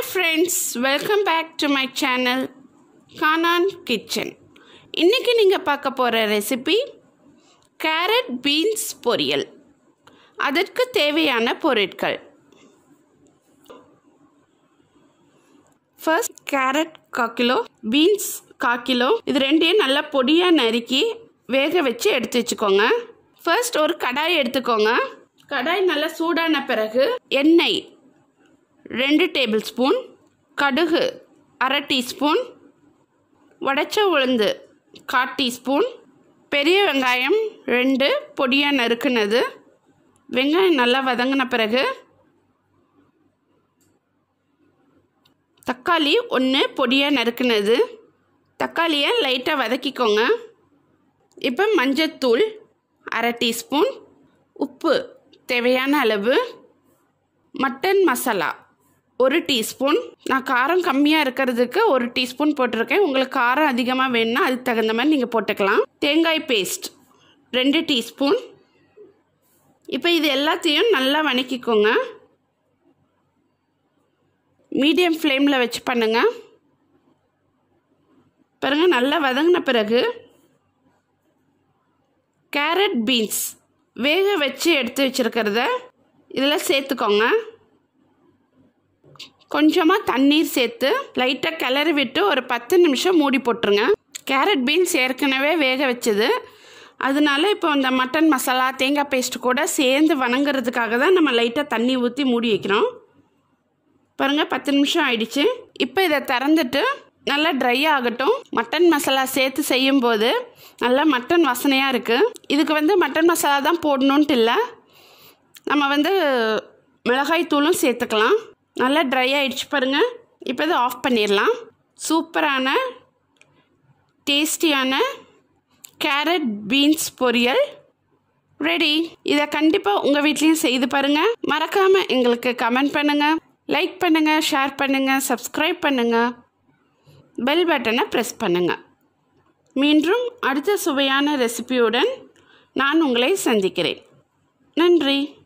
friends welcome back to my channel Kanan kitchen இன்றைக்கி நீங்கள் பார்க்க போகிற ரெசிபி கேரட் பீன்ஸ் பொரியல் அதற்கு தேவையான பொருட்கள் ஃபர்ஸ்ட் கேரட் கா கிலோ பீன்ஸ் கா கிலோ இது ரெண்டையும் நல்லா பொடியாக நறுக்கி வேக வச்சு எடுத்து வச்சுக்கோங்க ஃபர்ஸ்ட் ஒரு கடாய் எடுத்துக்கோங்க கடாய் நல்லா சூடான பிறகு எண்ணெய் ரெண்டு டேபிள் ஸ்பூன் கடுகு அரை டீஸ்பூன் உடச்ச உளுந்து கால் டீஸ்பூன் பெரிய வெங்காயம் ரெண்டு பொடியாக நறுக்குனது வெங்காயம் நல்லா வதங்கின பிறகு தக்காளி ஒன்று பொடியாக நறுக்குனது தக்காளியை லைட்டாக வதக்கிக்கோங்க இப்போ மஞ்சத்தூள் அரை டீஸ்பூன் உப்பு தேவையான அளவு மட்டன் மசாலா ஒரு டீஸ்பூன் நான் காரம் கம்மியாக இருக்கிறதுக்கு ஒரு டீஸ்பூன் போட்டிருக்கேன் உங்களுக்கு காரம் அதிகமாக வேணும்னா அதுக்கு தகுந்த மாதிரி நீங்கள் போட்டுக்கலாம் தேங்காய் பேஸ்ட் ரெண்டு டீஸ்பூன் இப்போ இது எல்லாத்தையும் நல்லா வணக்கிக்கோங்க மீடியம் ஃப்ளேமில் வச்சு பண்ணுங்க பாருங்கள் நல்லா வதங்கின பிறகு கேரட் பீன்ஸ் வேக வச்சு எடுத்து வச்சுருக்கிறத இதில் சேர்த்துக்கோங்க கொஞ்சமாக தண்ணீர் சேர்த்து லைட்டாக கிளறி விட்டு ஒரு பத்து நிமிஷம் மூடி போட்டுருங்க கேரட் பீன்ஸ் ஏற்கனவே வேக வச்சது அதனால இப்போ இந்த மட்டன் மசாலா தேங்காய் பேஸ்ட் கூட சேர்ந்து வணங்குறதுக்காக தான் நம்ம லைட்டாக தண்ணி ஊற்றி மூடி வைக்கிறோம் பாருங்கள் பத்து நிமிஷம் ஆயிடுச்சு இப்போ இதை திறந்துட்டு நல்லா ட்ரை ஆகட்டும் மட்டன் மசாலா சேர்த்து செய்யும்போது நல்லா மட்டன் வாசனையாக இருக்குது இதுக்கு வந்து மட்டன் மசாலா தான் போடணுன்ட்டு இல்லை நம்ம வந்து மிளகாய் தூளும் சேர்த்துக்கலாம் நல்லா ட்ரை ஆகிடுச்சு பாருங்கள் இப்போ இதை ஆஃப் பண்ணிடலாம் சூப்பரான டேஸ்டியான கேரட் பீன்ஸ் பொரியல் ரெடி இதை கண்டிப்பாக உங்கள் வீட்லேயும் செய்து பாருங்கள் மறக்காமல் எங்களுக்கு கமெண்ட் பண்ணுங்கள் லைக் பண்ணுங்கள் ஷேர் பண்ணுங்கள் சப்ஸ்கிரைப் பண்ணுங்கள் பெல் பட்டனை ப்ரெஸ் பண்ணுங்கள் மீண்டும் அடுத்த சுவையான ரெசிபியுடன் நான் உங்களை சந்திக்கிறேன் நன்றி